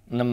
ನಮ್ಮ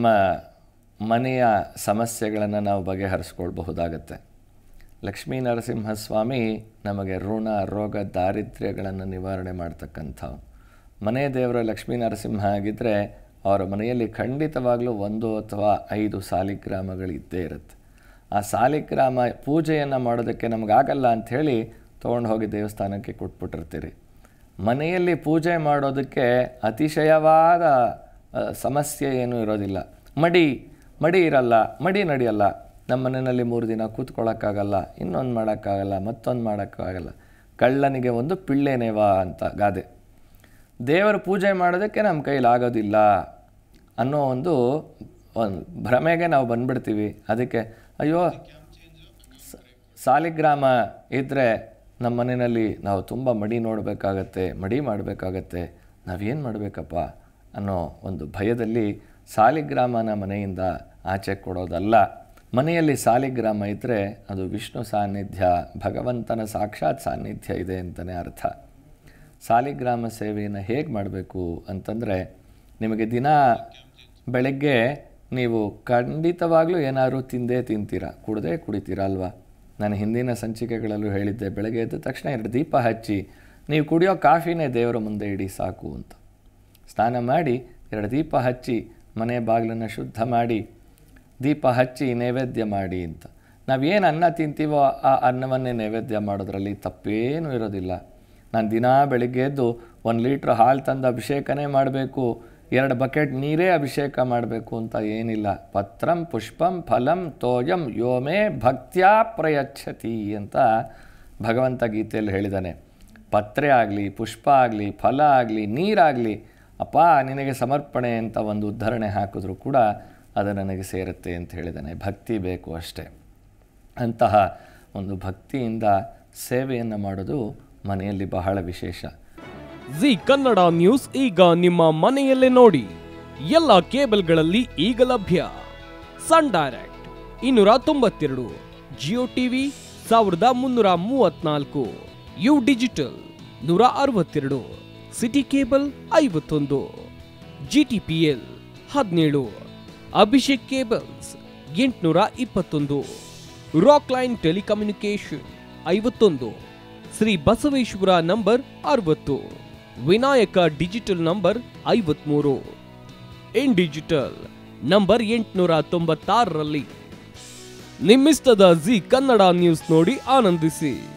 ಮನೆಯ ಸಮಸ್ಯೆಗಳನ್ನು ನಾವು ಬಗೆಹರಿಸ್ಕೊಳ್ಬಹುದಾಗತ್ತೆ ಲಕ್ಷ್ಮೀ ನರಸಿಂಹಸ್ವಾಮಿ ನಮಗೆ ಋಣ ರೋಗ ದಾರಿದ್ರ್ಯಗಳನ್ನು ನಿವಾರಣೆ ಮಾಡ್ತಕ್ಕಂಥ ಮನೆ ದೇವರ ಲಕ್ಷ್ಮೀ ನರಸಿಂಹ ಆಗಿದ್ದರೆ ಅವರ ಮನೆಯಲ್ಲಿ ಖಂಡಿತವಾಗಲೂ ಒಂದು ಅಥವಾ ಐದು ಸಾಲಿಗ್ರಾಮಗಳು ಇದ್ದೇ ಇರುತ್ತೆ ಆ ಸಾಲಿಗ್ರಾಮ ಪೂಜೆಯನ್ನು ಮಾಡೋದಕ್ಕೆ ನಮಗಾಗಲ್ಲ ಅಂಥೇಳಿ ತೊಗೊಂಡು ಹೋಗಿ ದೇವಸ್ಥಾನಕ್ಕೆ ಕೊಟ್ಬಿಟ್ಟಿರ್ತೀರಿ ಮನೆಯಲ್ಲಿ ಪೂಜೆ ಮಾಡೋದಕ್ಕೆ ಅತಿಶಯವಾದ ಆ, ಸಮಸ್ಯೆ ಏನೂ ಇರೋದಿಲ್ಲ ಮಡಿ ಮಡಿ ಇರಲ್ಲ ಮಡಿ ನಡೆಯಲ್ಲ ನಮ್ಮ ಮನೆಯಲ್ಲಿ ಮೂರು ದಿನ ಕೂತ್ಕೊಳ್ಳೋಕ್ಕಾಗಲ್ಲ ಇನ್ನೊಂದು ಮಾಡೋಕ್ಕಾಗಲ್ಲ ಮತ್ತೊಂದು ಮಾಡೋಕ್ಕಾಗಲ್ಲ ಕಳ್ಳನಿಗೆ ಒಂದು ಪಿಳ್ಳೆನೇವಾ ಅಂತ ಗಾದೆ ದೇವರ ಪೂಜೆ ಮಾಡೋದಕ್ಕೆ ನಮ್ಮ ಕೈಲಿ ಆಗೋದಿಲ್ಲ ಅನ್ನೋ ಒಂದು ಒಂದು ಭ್ರಮೆಗೆ ನಾವು ಬಂದ್ಬಿಡ್ತೀವಿ ಅದಕ್ಕೆ ಅಯ್ಯೋ ಸ- ಸಾಲಿಗ್ರಾಮ ಇದ್ದರೆ ನಮ್ಮ ಮನೆಯಲ್ಲಿ ನಾವು ತುಂಬ ಮಡಿ ನೋಡಬೇಕಾಗತ್ತೆ ಮಡಿ ಮಾಡಬೇಕಾಗತ್ತೆ ನಾವೇನು ಮಾಡಬೇಕಪ್ಪ ಅನ್ನೋ ಒಂದು ಭಯದಲ್ಲಿ ಸಾಲಿಗ್ರಾಮನ ಮನೆಯಿಂದ ಆಚೆ ಕೊಡೋದಲ್ಲ ಮನೆಯಲ್ಲಿ ಸಾಲಿಗ್ರಾಮ ಇದ್ದರೆ ಅದು ವಿಷ್ಣು ಸಾನ್ನಿಧ್ಯ ಭಗವಂತನ ಸಾಕ್ಷಾತ್ ಸಾನ್ನಿಧ್ಯ ಇದೆ ಅಂತಲೇ ಅರ್ಥ ಸಾಲಿಗ್ರಾಮ ಸೇವೆಯನ್ನು ಹೇಗೆ ಮಾಡಬೇಕು ಅಂತಂದರೆ ನಿಮಗೆ ದಿನ ಬೆಳಗ್ಗೆ ನೀವು ಖಂಡಿತವಾಗ್ಲೂ ಏನಾದರೂ ತಿಂದೇ ತಿಂತೀರಾ ಕುಡ್ದೇ ಕುಡಿತೀರಾ ಅಲ್ವಾ ನಾನು ಹಿಂದಿನ ಸಂಚಿಕೆಗಳಲ್ಲೂ ಹೇಳಿದ್ದೆ ಬೆಳಗ್ಗೆ ಎದ್ದ ತಕ್ಷಣ ಎರಡು ದೀಪ ಹಚ್ಚಿ ನೀವು ಕುಡಿಯೋ ಕಾಫಿನೇ ದೇವರ ಮುಂದೆ ಇಡಿ ಸಾಕು ಅಂತ ಸ್ನಾನ ಮಾಡಿ ಎರಡು ದೀಪ ಹಚ್ಚಿ ಮನೆ ಬಾಗಿಲನ್ನು ಶುದ್ಧ ಮಾಡಿ ದೀಪ ಹಚ್ಚಿ ನೈವೇದ್ಯ ಮಾಡಿ ಅಂತ ನಾವೇನು ಅನ್ನ ತಿಂತೀವೋ ಆ ಅನ್ನವನ್ನೇ ನೈವೇದ್ಯ ಮಾಡೋದ್ರಲ್ಲಿ ತಪ್ಪೇನೂ ಇರೋದಿಲ್ಲ ನಾನು ದಿನಾ ಬೆಳಿಗ್ಗೆ ಎದ್ದು ಒಂದು ಲೀಟ್ರ್ ಹಾಲು ತಂದು ಅಭಿಷೇಕನೇ ಮಾಡಬೇಕು ಎರಡು ಬಕೆಟ್ ನೀರೇ ಅಭಿಷೇಕ ಮಾಡಬೇಕು ಅಂತ ಏನಿಲ್ಲ ಪತ್ರಂ ಪುಷ್ಪಂ ಫಲಂ ತೋಯಂ ಯೋಮೇ ಭಕ್ತ್ಯಾ ಪ್ರಯಚ್ಛತಿ ಅಂತ ಭಗವಂತ ಗೀತೆಯಲ್ಲಿ ಹೇಳಿದ್ದಾನೆ ಪತ್ರೆ ಆಗಲಿ ಪುಷ್ಪ ಆಗಲಿ ಫಲ ಆಗಲಿ ನೀರಾಗಲಿ ಅಪ್ಪ ನಿನಗೆ ಸಮರ್ಪಣೆ ಅಂತ ಒಂದು ಉದ್ಧರಣೆ ಹಾಕಿದ್ರು ಕೂಡ ಅದು ನನಗೆ ಸೇರುತ್ತೆ ಅಂತ ಹೇಳಿದ್ದಾನೆ ಭಕ್ತಿ ಬೇಕು ಅಷ್ಟೇ ಅಂತಹ ಒಂದು ಭಕ್ತಿಯಿಂದ ಸೇವೆಯನ್ನು ಮಾಡೋದು ಮನೆಯಲ್ಲಿ ಬಹಳ ವಿಶೇಷ ಜಿ ಕನ್ನಡ ನ್ಯೂಸ್ ಈಗ ನಿಮ್ಮ ಮನೆಯಲ್ಲೇ ನೋಡಿ ಎಲ್ಲ ಕೇಬಲ್ಗಳಲ್ಲಿ ಈಗ ಲಭ್ಯ ಸನ್ ಡೈರೆಕ್ಟ್ ಇನ್ನೂರ ತೊಂಬತ್ತೆರಡು ಜಿಯೋ ಟಿವಿ ಸಾವಿರದ ಮುನ್ನೂರ ಮೂವತ್ನಾಲ್ಕು ಯು ಡಿಜಿಟಲ್ ನೂರ ಅರವತ್ತೆರಡು ಸಿಟಿ ಕೇಬಲ್ ಐವತ್ತೊಂದು ಜಿಟಿಪಿಎಲ್ ಹದಿನೇಳು ಅಭಿಷೇಕ್ ಕೇಬಲ್ಸ್ ಎಂಟುನೂರ ಇಪ್ಪತ್ತೊಂದು ರಾಕ್ ಲೈನ್ ಟೆಲಿಕಮ್ಯುನಿಕೇಶನ್ ಐವತ್ತೊಂದು ಶ್ರೀ ಬಸವೇಶ್ವರ ನಂಬರ್ ಅರವತ್ತು ವಿನಾಯಕ ಡಿಜಿಟಲ್ ನಂಬರ್ ಐವತ್ಮೂರು ಇನ್ ಡಿಜಿಟಲ್ ನಂಬರ್ ಎಂಟುನೂರ ತೊಂಬತ್ತಾರರಲ್ಲಿ ನಿಮ್ಮಿಸ್ತದ ಜಿ ಕನ್ನಡ ನ್ಯೂಸ್ ನೋಡಿ ಆನಂದಿಸಿ